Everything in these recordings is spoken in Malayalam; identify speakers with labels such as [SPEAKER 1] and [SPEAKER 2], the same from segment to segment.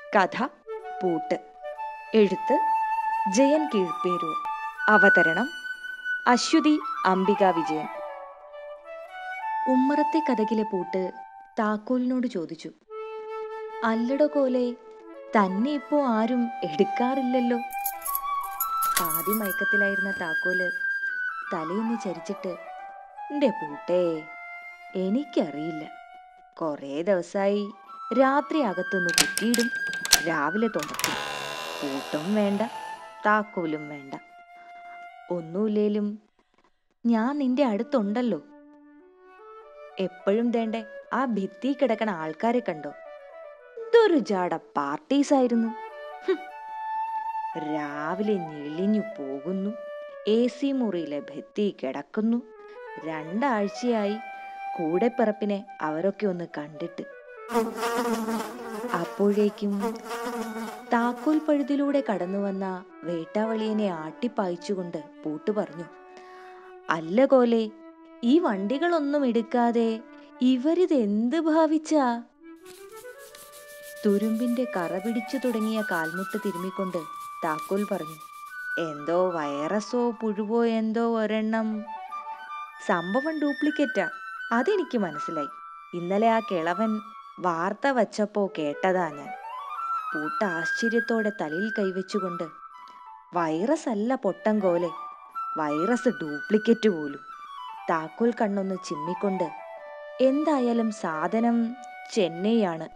[SPEAKER 1] കഥ പൂട്ട് എഴുത്ത് ജയൻ കീഴ്പേരൂർ അവതരണം അശ്വതി അംബിക വിജയൻ ഉമ്മറത്തെ കഥകിലെ പൂട്ട് താക്കോലിനോട് ചോദിച്ചു അല്ലടോ കോലെ തന്നെ ഇപ്പോ ആരും എടുക്കാറില്ലല്ലോ പാതി മയക്കത്തിലായിരുന്ന താക്കോല് തലയൊന്ന് ചരിച്ചിട്ട് എന്റെ പൂട്ടേ എനിക്കറിയില്ല കുറേ ദിവസമായി രാത്രി അകത്തുനിന്ന് കുറ്റിയിടും രാവിലെ തുറക്കും പൂട്ടും വേണ്ട താക്കോലും വേണ്ട ഒന്നുമില്ലേലും ഞാൻ നിന്റെ അടുത്തുണ്ടല്ലോ എപ്പോഴും തേണ്ടേ ആ ഭിത്തി കിടക്കണ ആൾക്കാരെ കണ്ടോ ഇതൊരു ജാട പാർട്ടീസ് ആയിരുന്നു ഹും. രാവിലെ ഞെളിഞ്ഞു പോകുന്നു എ സി മുറിയിലെ ഭിത്തി കിടക്കുന്നു രണ്ടാഴ്ചയായി കൂടെപ്പിറപ്പിനെ അവരൊക്കെ ഒന്ന് കണ്ടിട്ട് അപ്പോഴേക്കും താക്കോൽ പഴുതിലൂടെ കടന്നു വന്ന വേട്ടാവളിയനെ ആട്ടിപ്പായിച്ചുകൊണ്ട് പൂട്ട് പറഞ്ഞു അല്ല കോലെ ഈ വണ്ടികളൊന്നും എടുക്കാതെ ഇവരിത് എന്ത് ഭാവിച്ചാ തുരുമ്പിന്റെ കറ പിടിച്ചു തുടങ്ങിയ കാൽമുട്ട് തിരുമ്മിക്കൊണ്ട് താക്കോൽ പറഞ്ഞു എന്തോ വൈറസോ പുഴുവോ എന്തോ ഒരെണ്ണം സംഭവം ഡ്യൂപ്ലിക്കേറ്റാ അതെനിക്ക് മനസ്സിലായി ഇന്നലെ ആ കിളവൻ വാർത്ത വച്ചപ്പോ കേട്ടതാ ഞാൻ പൂട്ട ആശ്ചര്യത്തോടെ തലയിൽ കൈവച്ചുകൊണ്ട് വൈറസ് അല്ല പൊട്ടം കോലെ വൈറസ് ഡ്യൂപ്ലിക്കേറ്റ് പോലും താക്കോൽ കണ്ണൊന്ന് ചിമ്മിക്കൊണ്ട് എന്തായാലും സാധനം ചെന്നൈയാണ്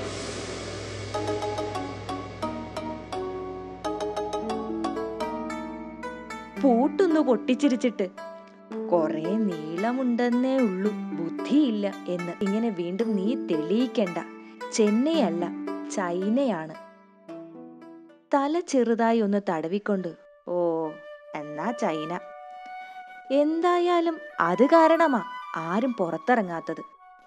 [SPEAKER 1] പൂട്ടൊന്ന് പൊട്ടിച്ചിരിച്ചിട്ട് കൊറേ നീളമുണ്ടെന്നേ ഉള്ളൂ ബുദ്ധിയില്ല എന്ന് ഇങ്ങനെ വീണ്ടും നീ തെളിയിക്കണ്ട ചെന്നൈ അല്ല ചൈനയാണ് തല ചെറുതായി ഒന്ന് തടവിക്കൊണ്ട് ഓ എന്നാ ചൈന എന്തായാലും അത് കാരണമാ ആരും പുറത്തിറങ്ങാത്തത്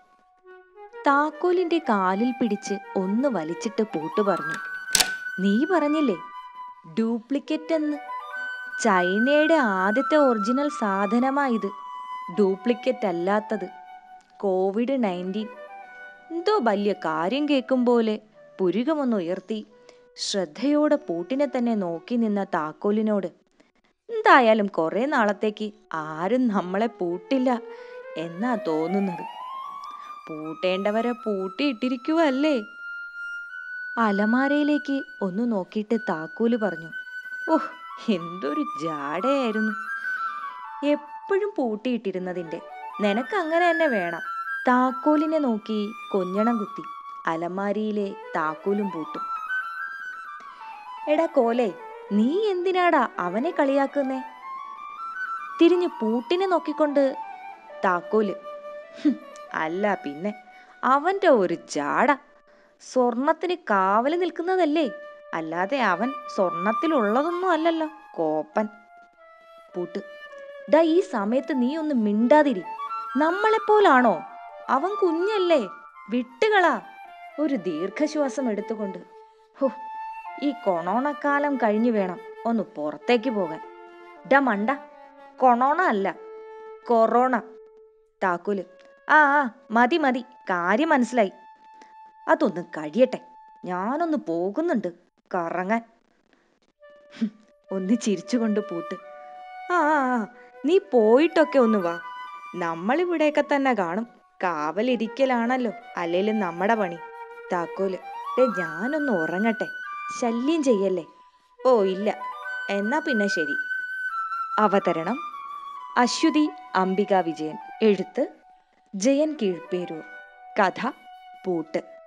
[SPEAKER 1] താക്കോലിന്റെ കാലിൽ പിടിച്ച് ഒന്ന് വലിച്ചിട്ട് പൂട്ട് പറഞ്ഞു നീ പറഞ്ഞില്ലേ ഡ്യൂപ്ലിക്കേറ്റ് എന്ന് ചൈനയുടെ ആദ്യത്തെ ഒറിജിനൽ സാധനമാ ഇത് ഡ്യൂപ്ലിക്കേറ്റ് അല്ലാത്തത് കോവിഡ് നയൻറ്റീൻ എന്തോ വലിയ കാര്യം കേൾക്കും പോലെ പുരുകമൊന്ന് ഉയർത്തി ശ്രദ്ധയോടെ പൂട്ടിനെ തന്നെ നോക്കി നിന്ന താക്കോലിനോട് എന്തായാലും കുറെ നാളത്തേക്ക് ആരും നമ്മളെ പൂട്ടില്ല എന്നാ തോന്നുന്നത് പൂട്ടേണ്ടവരെ പൂട്ടിയിട്ടിരിക്കുവല്ലേ അലമാരയിലേക്ക് ഒന്ന് നോക്കിയിട്ട് താക്കോല് പറഞ്ഞു ഓഹ് എന്തൊരു ജാടയായിരുന്നു എപ്പോഴും പൂട്ടിയിട്ടിരുന്നതിൻ്റെ നിനക്ക് അങ്ങനെ തന്നെ വേണം താക്കോലിനെ നോക്കി കൊഞ്ഞണം കുത്തി അലമാരിയിലെ താക്കോലും പൂട്ടും എടാ കോലെ നീ എന്തിനാടാ അവനെ കളിയാക്കുന്നേ തിരിഞ്ഞ് പൂട്ടിനെ നോക്കിക്കൊണ്ട് താക്കോല് ഹും, അല്ല പിന്നെ അവന്റെ ഒരു ജാട സ്വർണത്തിന് കാവല് നിൽക്കുന്നതല്ലേ അല്ലാതെ അവൻ സ്വർണത്തിലുള്ളതൊന്നും അല്ലല്ലോ കോപ്പൻ പൂട്ട് ഡാ ഈ സമയത്ത് നീ ഒന്ന് മിണ്ടാതിരി നമ്മളെപ്പോലാണോ അവൻ കുഞ്ഞല്ലേ വിട്ടുകളാ ഒരു ദീർഘശ്വാസം എടുത്തുകൊണ്ട് ഹോ ഈ കൊണോണക്കാലം കഴിഞ്ഞു വേണം ഒന്ന് പുറത്തേക്ക് പോകാൻ ഡാ മണ്ട കൊണോണ അല്ല കൊറോണ താക്കോല് ആ ആ മതി മതി കാര്യം മനസ്സിലായി അതൊന്ന് കഴിയട്ടെ ഞാനൊന്ന് പോകുന്നുണ്ട് കറങ്ങാൻ ഹും, ഒന്ന് ചിരിച്ചുകൊണ്ട് പൂട്ട് ആ ആ, ആ, നീ പോയിട്ടൊക്കെ ഒന്ന് വാ നമ്മളിവിടെയൊക്കെ തന്നെ കാണും കാവലിരിക്കലാണല്ലോ അല്ലേലും നമ്മുടെ പണി താക്കോല് ദേ ഞാനൊന്ന് ഉറങ്ങട്ടെ ശല്യം ചെയ്യല്ലേ ഓ ഇല്ല എന്നാ പിന്നെ ശരി അവതരണം അശ്വതി അംബിക വിജയൻ എഴുത്ത് ജയൻ കീഴ്പേരൂർ കഥ പൂട്ട്